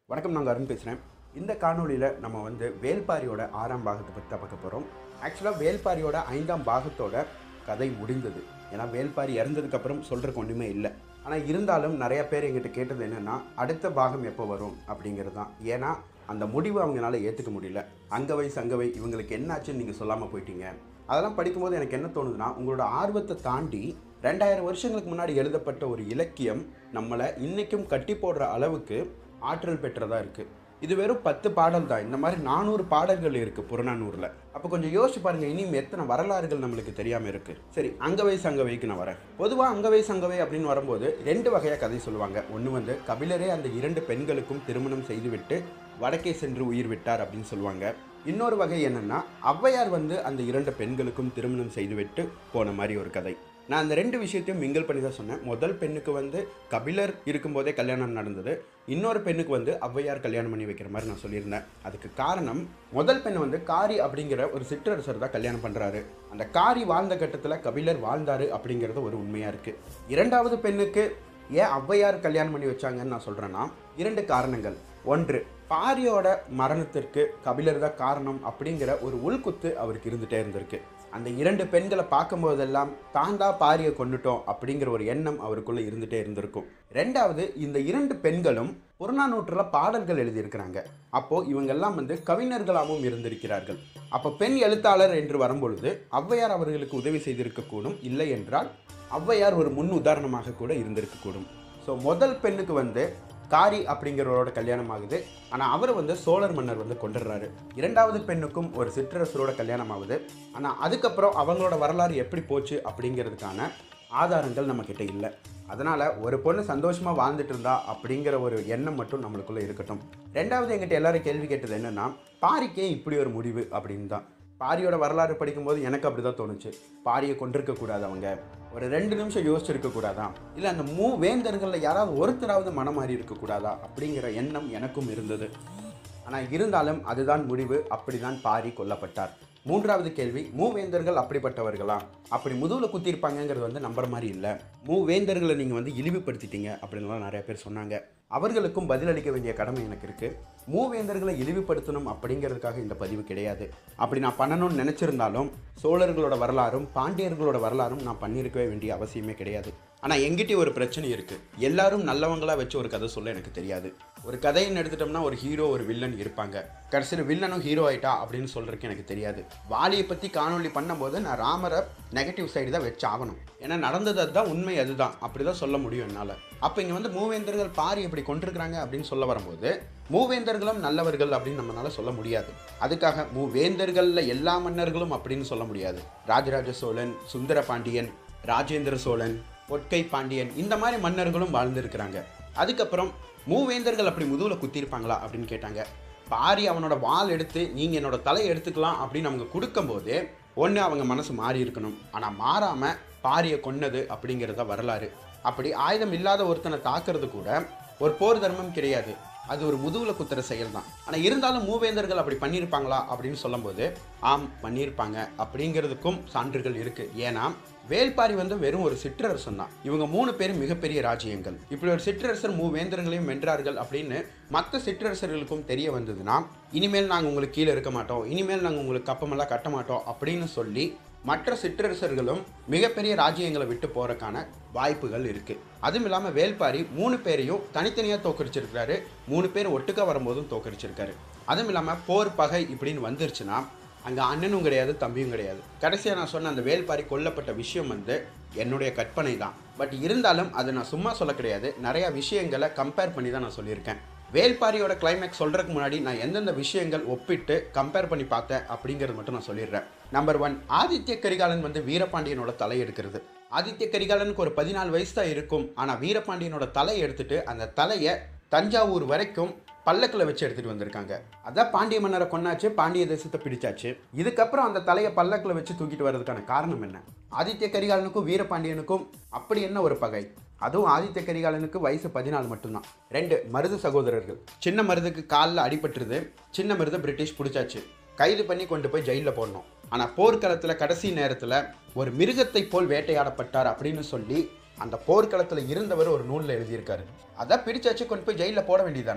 வணக்கம் நாங்கள் அருண் பேசுகிறேன் இந்த காணொளியில் நம்ம வந்து வேல்பாரியோட ஆறாம் பாகத்தை பற்றி தான் பார்க்க போகிறோம் ஆக்சுவலாக வேல்பாரியோட ஐந்தாம் பாகத்தோட கதை முடிந்தது ஏன்னா வேல்பாரி இறந்ததுக்கப்புறம் சொல்கிறதுக்கு ஒன்றுமே இல்லை ஆனால் இருந்தாலும் நிறைய பேர் எங்கிட்ட கேட்டது என்னென்னா அடுத்த பாகம் எப்போ வரும் அப்படிங்கிறது தான் ஏன்னா அந்த முடிவை அவங்களால ஏற்றுக்க முடியல அங்கவை சங்கவை இவங்களுக்கு என்னாச்சுன்னு நீங்கள் சொல்லாமல் போயிட்டீங்க அதெல்லாம் படிக்கும்போது எனக்கு என்ன தோணுதுன்னா உங்களோட ஆர்வத்தை தாண்டி ரெண்டாயிரம் வருஷங்களுக்கு முன்னாடி எழுதப்பட்ட ஒரு இலக்கியம் நம்மளை இன்னைக்கும் கட்டி போடுற அளவுக்கு ஆற்றல் பெற்றதா இருக்கு இது வெறும் பத்து பாடல் தான் இந்த மாதிரி நானூறு பாடல்கள் இருக்கு புறநானூறுல அப்போ கொஞ்சம் யோசிச்சு பாருங்க இனியும் எத்தனை வரலாறுகள் நம்மளுக்கு தெரியாம இருக்கு சரி அங்கவை சங்கவைக்கு நான் வரேன் பொதுவாக அங்கவை சங்கவை அப்படின்னு வரும்போது ரெண்டு வகையா கதை சொல்லுவாங்க ஒன்று வந்து கபிலரே அந்த இரண்டு பெண்களுக்கும் திருமணம் செய்துவிட்டு வடக்கே சென்று உயிர் விட்டார் அப்படின்னு சொல்லுவாங்க இன்னொரு வகை என்னன்னா ஔவையார் வந்து அந்த இரண்டு பெண்களுக்கும் திருமணம் செய்துவிட்டு போன மாதிரி ஒரு கதை நான் அந்த ரெண்டு விஷயத்தையும் மிங்கல் பண்ணி தான் சொன்னேன் முதல் பெண்ணுக்கு வந்து கபிலர் இருக்கும்போதே கல்யாணம் நடந்தது இன்னொரு பெண்ணுக்கு வந்து ஔவையார் கல்யாணம் பண்ணி வைக்கிற மாதிரி நான் சொல்லியிருந்தேன் அதுக்கு காரணம் முதல் பெண் வந்து காரி அப்படிங்கிற ஒரு சிற்றரசர் தான் கல்யாணம் பண்ணுறாரு அந்த காரி வாழ்ந்த கட்டத்தில் கபிலர் வாழ்ந்தாரு அப்படிங்கிறது ஒரு உண்மையாக இருக்குது இரண்டாவது பெண்ணுக்கு ஏன் ஔவையார் கல்யாணம் பண்ணி வச்சாங்கன்னு நான் சொல்கிறேன்னா இரண்டு காரணங்கள் ஒன்று பாரியோட மரணத்திற்கு கபிலர் தான் காரணம் அப்படிங்கிற ஒரு உள்குத்து அவருக்கு இருந்துகிட்டே இருந்திருக்கு அந்த இரண்டு பெண்களை பார்க்கும்போதெல்லாம் தான் தான் பாரியை கொண்டுட்டோம் அப்படிங்கிற ஒரு எண்ணம் அவருக்குள்ள இருந்துகிட்டே இருந்திருக்கும் ரெண்டாவது இந்த இரண்டு பெண்களும் புறநானூற்றில் பாடல்கள் எழுதியிருக்கிறாங்க அப்போ இவங்கெல்லாம் வந்து கவிஞர்களாகவும் இருந்திருக்கிறார்கள் அப்போ பெண் எழுத்தாளர் என்று வரும்பொழுது ஔவையார் அவர்களுக்கு உதவி செய்திருக்கக்கூடும் இல்லை என்றால் ஔவையார் ஒரு முன் உதாரணமாக கூட இருந்திருக்கக்கூடும் ஸோ முதல் பெண்ணுக்கு வந்து காரி அப்படிங்கிறவரோட கல்யாணம் ஆகுது ஆனால் அவர் வந்து சோழர் மன்னர் வந்து கொண்டுடுறாரு இரண்டாவது பெண்ணுக்கும் ஒரு சிற்றரசரோட கல்யாணம் ஆகுது ஆனால் அதுக்கப்புறம் அவங்களோட வரலாறு எப்படி போச்சு அப்படிங்கிறதுக்கான ஆதாரங்கள் நம்மக்கிட்ட இல்லை அதனால் ஒரு பொண்ணு சந்தோஷமாக வாழ்ந்துட்டு இருந்தா அப்படிங்கிற ஒரு எண்ணம் மட்டும் நம்மளுக்குள்ளே இருக்கட்டும் ரெண்டாவது எங்கிட்ட எல்லாரும் கேள்வி கேட்டது என்னென்னா பாரிக்கே இப்படி ஒரு முடிவு அப்படின்னு தான் பாரியோட வரலாறு படிக்கும்போது எனக்கு அப்படி தான் தோணுச்சு பாரியை கொண்டிருக்க கூடாது அவங்க ஒரு ரெண்டு நிமிஷம் யோசிச்சிருக்க கூடாதா இல்லை அந்த மூ வேந்தர்களில் யாராவது ஒருத்தராவது மனம் மாறி இருக்கக்கூடாதா அப்படிங்கிற எண்ணம் எனக்கும் இருந்தது ஆனால் இருந்தாலும் அதுதான் முடிவு அப்படிதான் பாரி கொல்லப்பட்டார் மூன்றாவது கேள்வி மூவேந்தர்கள் அப்படிப்பட்டவர்களா அப்படி முதுகில் குத்திருப்பாங்கங்கிறது வந்து நம்புற மாதிரி இல்லை மூவேந்தர்களை நீங்கள் வந்து இழிவுபடுத்திட்டீங்க அப்படின்லாம் நிறைய பேர் சொன்னாங்க அவர்களுக்கும் பதிலளிக்க வேண்டிய கடமை எனக்கு இருக்குது மூவேந்தர்களை இழிவுபடுத்தணும் அப்படிங்கிறதுக்காக இந்த பதிவு கிடையாது அப்படி நான் பண்ணணும்னு நினச்சிருந்தாலும் சோழர்களோட வரலாறும் பாண்டியர்களோட வரலாறும் நான் பண்ணியிருக்கவே வேண்டிய அவசியமே கிடையாது ஆனால் எங்கிட்ட ஒரு பிரச்சனை இருக்குது எல்லாரும் நல்லவங்களா வச்சு ஒரு கதை சொல்ல எனக்கு தெரியாது ஒரு கதைன்னு எடுத்துட்டோம்னா ஒரு ஹீரோ ஒரு வில்லன் இருப்பாங்க கடைசியில் வில்லனும் ஹீரோ ஆயிட்டா அப்படின்னு சொல்றதுக்கு எனக்கு தெரியாது வாலியை பற்றி காணொலி பண்ணும்போது நான் ராமரை நெகட்டிவ் சைடு தான் வச்சு ஆகணும் ஏன்னா நடந்தது அதுதான் உண்மை அதுதான் அப்படி தான் சொல்ல முடியும் என்னால் அப்போ இங்கே வந்து மூவேந்தர்கள் பாரி எப்படி கொண்டிருக்கிறாங்க அப்படின்னு சொல்ல வரும்போது மூவேந்தர்களும் நல்லவர்கள் அப்படின்னு நம்மளால சொல்ல முடியாது அதுக்காக மூவேந்தர்களில் எல்லா மன்னர்களும் அப்படின்னு சொல்ல முடியாது ராஜராஜ சோழன் சுந்தர பாண்டியன் ராஜேந்திர சோழன் ஒட்கை பாண்டியன் இந்த மாதிரி மன்னர்களும் வாழ்ந்திருக்கிறாங்க அதுக்கப்புறம் மூவேந்தர்கள் அப்படி முதுகில் குத்திருப்பாங்களா அப்படின்னு கேட்டாங்க பாரி அவனோட வாள் எடுத்து நீங்கள் என்னோட தலையை எடுத்துக்கலாம் அப்படின்னு அவங்க கொடுக்கும்போது ஒன்று அவங்க மனசு மாறி இருக்கணும் ஆனால் மாறாமல் பாரியை கொன்னது அப்படிங்கிறத வரலாறு அப்படி ஆயுதம் இல்லாத ஒருத்தனை தாக்குறது கூட ஒரு போர் தர்மம் கிடையாது அது ஒரு முதுகுல குத்துற செயல் தான் ஆனால் இருந்தாலும் மூவேந்தர்கள் அப்படி பண்ணியிருப்பாங்களா அப்படின்னு சொல்லும்போது ஆம் பண்ணியிருப்பாங்க அப்படிங்கிறதுக்கும் சான்றுகள் இருக்கு ஏன்னா வேல்பாரி வந்து வெறும் ஒரு சிற்றரசன் தான் இவங்க மூணு பேரும் மிகப்பெரிய ராஜ்யங்கள் இப்படி ஒரு சிற்றரசர் மூவேந்தர்களையும் வென்றார்கள் அப்படின்னு மற்ற சிற்றரசர்களுக்கும் தெரிய வந்ததுன்னா இனிமேல் நாங்கள் உங்களுக்கு கீழே இருக்க மாட்டோம் இனிமேல் நாங்கள் உங்களுக்கு கப்பமெல்லாம் கட்ட மாட்டோம் அப்படின்னு சொல்லி மற்ற சிற்றரசர்களும் மிகப்பெரிய ராஜ்யங்களை விட்டு போறதுக்கான வாய்ப்புகள் இருக்கு அதுவும் இல்லாமல் வேல்பாரி மூணு பேரையும் தனித்தனியாக தோக்கடிச்சிருக்காரு மூணு பேர் ஒட்டுக்கா வரும்போதும் தோக்கடிச்சிருக்காரு அதுவும் இல்லாமல் போர் பகை இப்படின்னு வந்துருச்சுன்னா அங்கே அண்ணனும் கிடையாது தம்பியும் கிடையாது கடைசியாக நான் சொன்ன அந்த வேல்பாரி கொல்லப்பட்ட விஷயம் வந்து என்னுடைய கற்பனை தான் பட் இருந்தாலும் அதை நான் சும்மா சொல்ல கிடையாது நிறையா விஷயங்களை கம்பேர் பண்ணி தான் நான் சொல்லியிருக்கேன் வேல்பாரியோட கிளைமேக்ஸ் சொல்கிறதுக்கு முன்னாடி நான் எந்தெந்த விஷயங்கள் ஒப்பிட்டு கம்பேர் பண்ணி பார்த்தேன் அப்படிங்கிறது மட்டும் நான் சொல்லிடுறேன் நம்பர் ஒன் ஆதித்ய கரிகாலன் வந்து வீரபாண்டியனோட தலை எடுக்கிறது ஆதித்ய கரிகாலனுக்கு ஒரு பதினாலு வயசு தான் இருக்கும் ஆனால் வீரபாண்டியனோட தலையை எடுத்துட்டு அந்த தலையை தஞ்சாவூர் வரைக்கும் பல்லக்கில் வச்சு எடுத்துகிட்டு வந்திருக்காங்க அதான் பாண்டிய மன்னரை கொன்னாச்சு பாண்டிய தேசத்தை பிடிச்சாச்சு இதுக்கப்புறம் அந்த தலையை பல்லக்கில் வச்சு தூக்கிட்டு வர்றதுக்கான காரணம் என்ன ஆதித்ய கரிகாலனுக்கும் வீரபாண்டியனுக்கும் அப்படி என்ன ஒரு பகை அதுவும் ஆதித்ய கரிகாலனுக்கு வயசு பதினாலு மட்டும்தான் ரெண்டு மருது சகோதரர்கள் சின்ன மருதுக்கு காலில் அடிபட்டுருது சின்ன மருதை பிரிட்டிஷ் பிடிச்சாச்சு கைது பண்ணி கொண்டு போய் ஜெயிலில் போடணும் ஆனால் போர்க்களத்தில் கடைசி நேரத்தில் ஒரு மிருகத்தை போல் வேட்டையாடப்பட்டார் அப்படின்னு சொல்லி அந்த போர்க்களத்தில் இருந்தவர் ஒரு நூலில் எழுதியிருக்காரு அதான் பிடிச்சாச்சு கொண்டு போய் ஜெயிலில் போட வேண்டியதானே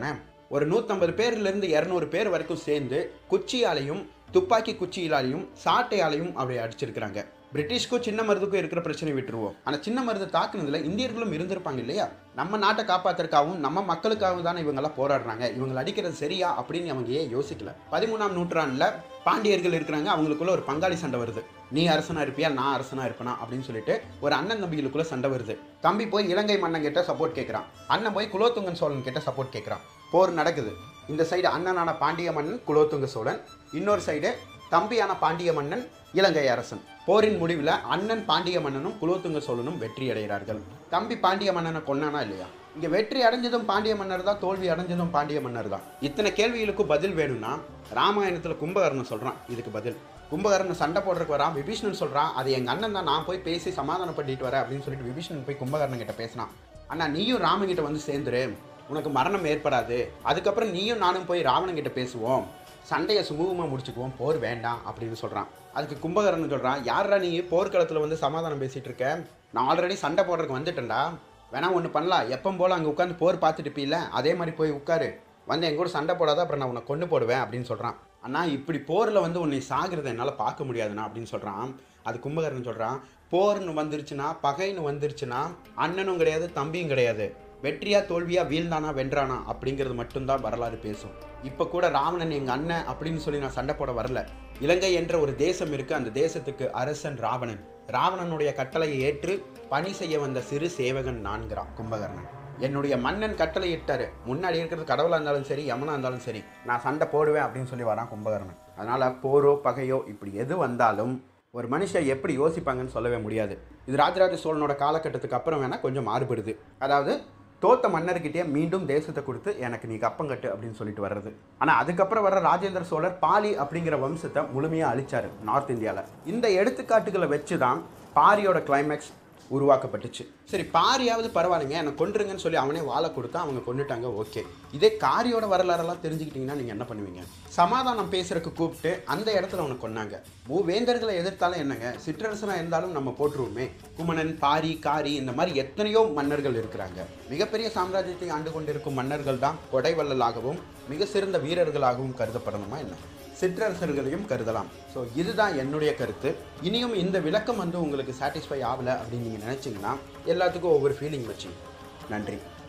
ஒரு நூற்றம்பது பேர்லேருந்து இரநூறு பேர் வரைக்கும் சேர்ந்து குச்சியாலையும் துப்பாக்கி குச்சியிலாலையும் சாட்டையாலையும் அப்படி அடிச்சிருக்கிறாங்க பிரிட்டிஷ்க்கும் சின்ன மருதுக்கும் இருக்கிற பிரச்சனை விட்டுருவோம் ஆனால் சின்ன மருது தாக்குனதுல இந்தியர்களும் இருந்திருப்பாங்க இல்லையா நம்ம நாட்டை காப்பாத்துறதுக்காகவும் நம்ம மக்களுக்காகவும் தானே இவங்கெல்லாம் போராடுறாங்க இவங்களை அடிக்கிறது சரியா அப்படின்னு அவங்க ஏன் யோசிக்கல பதிமூணாம் நூற்றாண்டில் பாண்டியர்கள் இருக்கிறாங்க அவங்களுக்குள்ள ஒரு பங்காளி சண்டை வருது நீ அரசனா இருப்பியா நான் அரசனா இருப்பனா அப்படின்னு சொல்லிட்டு ஒரு அண்ணன் தம்பிகளுக்குள்ள சண்டை வருது தம்பி போய் இலங்கை மன்னன் கிட்ட சப்போர்ட் கேட்குறான் அண்ணன் போய் குலோத்துங்கன் சோழன் கிட்ட சப்போர்ட் கேட்குறான் போர் நடக்குது இந்த சைடு அண்ணனான பாண்டிய மன்னன் குலோத்துங்க சோழன் இன்னொரு சைடு தம்பியான பாண்டிய மன்னன் இலங்கை அரசன் போரின் முடிவில் அண்ணன் பாண்டிய மன்னனும் குலோத்துங்க சோழனும் வெற்றி அடைகிறார்கள் தம்பி பாண்டிய மன்னனை கொன்னானா இல்லையா இங்க வெற்றி அடைஞ்சதும் பாண்டிய மன்னர் தான் தோல்வி அடைஞ்சதும் பாண்டிய மன்னர் தான் இத்தனை கேள்விகளுக்கும் பதில் வேணும்னா ராமாயணத்துல கும்பகர்ணன் சொல்றான் இதுக்கு பதில் கும்பகர்ணன் சண்டை போடுறதுக்கு வரான் விபீஷணன் சொல்றான் அது எங்க அண்ணன் தான் நான் போய் பேசி சமாதானப்படுத்திட்டு வரேன் அப்படின்னு சொல்லிட்டு விபீஷணன் போய் கும்பகர்ணன் கிட்ட பேசினான் அண்ணா நீயும் ராமன் கிட்ட வந்து சேர்ந்துரு உனக்கு மரணம் ஏற்படாது அதுக்கப்புறம் நீயும் நானும் போய் ராவணன் கிட்ட பேசுவோம் சண்டையை சுமூகமாக முடிச்சுக்குவோம் போர் வேண்டாம் அப்படின்னு சொல்கிறான் அதுக்கு கும்பகரன் சொல்கிறான் யாரா நீ போர்க்களத்தில் வந்து சமாதானம் பேசிகிட்டு இருக்க நான் ஆல்ரெடி சண்டை போடுறதுக்கு வந்துட்டேன்டா வேணா ஒன்று பண்ணலாம் எப்போ போல் அங்கே உட்காந்து போர் பார்த்துட்டு இருப்பீல்ல அதே மாதிரி போய் உட்காரு வந்து என் கூட சண்டை போடாத அப்புறம் நான் உன்னை கொண்டு போடுவேன் அப்படின்னு சொல்கிறான் அண்ணா இப்படி போரில் வந்து உன்னை சாகிறத என்னால் பார்க்க முடியாதுண்ணா அப்படின்னு சொல்கிறான் அது கும்பகரன் சொல்கிறான் போர்னு வந்துருச்சுன்னா பகைன்னு வந்துருச்சுன்னா அண்ணனும் கிடையாது தம்பியும் கிடையாது வெற்றியா தோல்வியா வீழ்ந்தானா வென்றானா அப்படிங்கிறது மட்டும்தான் வரலாறு பேசும் இப்போ கூட ராவணன் எங்கள் அண்ணன் அப்படின்னு சொல்லி நான் சண்டை போட வரல இலங்கை என்ற ஒரு தேசம் இருக்கு அந்த தேசத்துக்கு அரசன் ராவணன் ராவணனுடைய கட்டளையை ஏற்று பணி செய்ய வந்த சிறு சேவகன் நான்கிறான் கும்பகர்ணன் என்னுடைய மன்னன் கட்டளை இட்டாரு முன்னாடி இருக்கிறது கடவுளாக இருந்தாலும் சரி யமனா இருந்தாலும் சரி நான் சண்டை போடுவேன் அப்படின்னு சொல்லி வரான் கும்பகர்ணன் அதனால போரோ பகையோ இப்படி எது வந்தாலும் ஒரு மனுஷன் எப்படி யோசிப்பாங்கன்னு சொல்லவே முடியாது இது ராஜராஜ சோழனோட காலகட்டத்துக்கு அப்புறம் வேணால் கொஞ்சம் மாறுபடுது அதாவது தோத்த மன்னர்கிட்டயே மீண்டும் தேசத்தை கொடுத்து எனக்கு நீ கப்பங்கட்டு அப்படின்னு சொல்லிட்டு வர்றது ஆனால் அதுக்கப்புறம் வர ராஜேந்திர சோழர் பாலி அப்படிங்கிற வம்சத்தை முழுமையாக அழிச்சாரு நார்த் இந்தியாவில் இந்த எடுத்துக்காட்டுகளை வச்சு தான் பாரியோட கிளைமேக்ஸ் உருவாக்கப்பட்டுச்சு சரி பாரியாவது பரவாயில்லைங்க எனக்கு கொன்றுங்கன்னு சொல்லி அவனே வாழை கொடுத்தா அவங்க கொண்டுட்டாங்க ஓகே இதே காரியோட வரலாறெல்லாம் தெரிஞ்சுக்கிட்டீங்கன்னா நீங்கள் என்ன பண்ணுவீங்க சமாதானம் பேசுறதுக்கு கூப்பிட்டு அந்த இடத்துல அவனை கொன்னாங்க மூவேந்தர்களை எதிர்த்தாலும் என்னங்க சிற்றரசனாக இருந்தாலும் நம்ம போட்டுருவோமே குமணன் பாரி காரி இந்த மாதிரி எத்தனையோ மன்னர்கள் இருக்கிறாங்க மிகப்பெரிய சாம்ராஜ்யத்தை ஆண்டு கொண்டிருக்கும் மன்னர்கள் தான் கொடைவள்ளலாகவும் மிக சிறந்த வீரர்களாகவும் கருதப்படணுமா என்ன சிற்றரசர்களையும் கருதலாம் ஸோ இதுதான் என்னுடைய கருத்து இனியும் இந்த விளக்கம் வந்து உங்களுக்கு சாட்டிஸ்ஃபை ஆகலை அப்படின்னு நீங்கள் நினச்சிங்கன்னா எல்லாத்துக்கும் ஒவ்வொரு ஃபீலிங் வச்சு நன்றி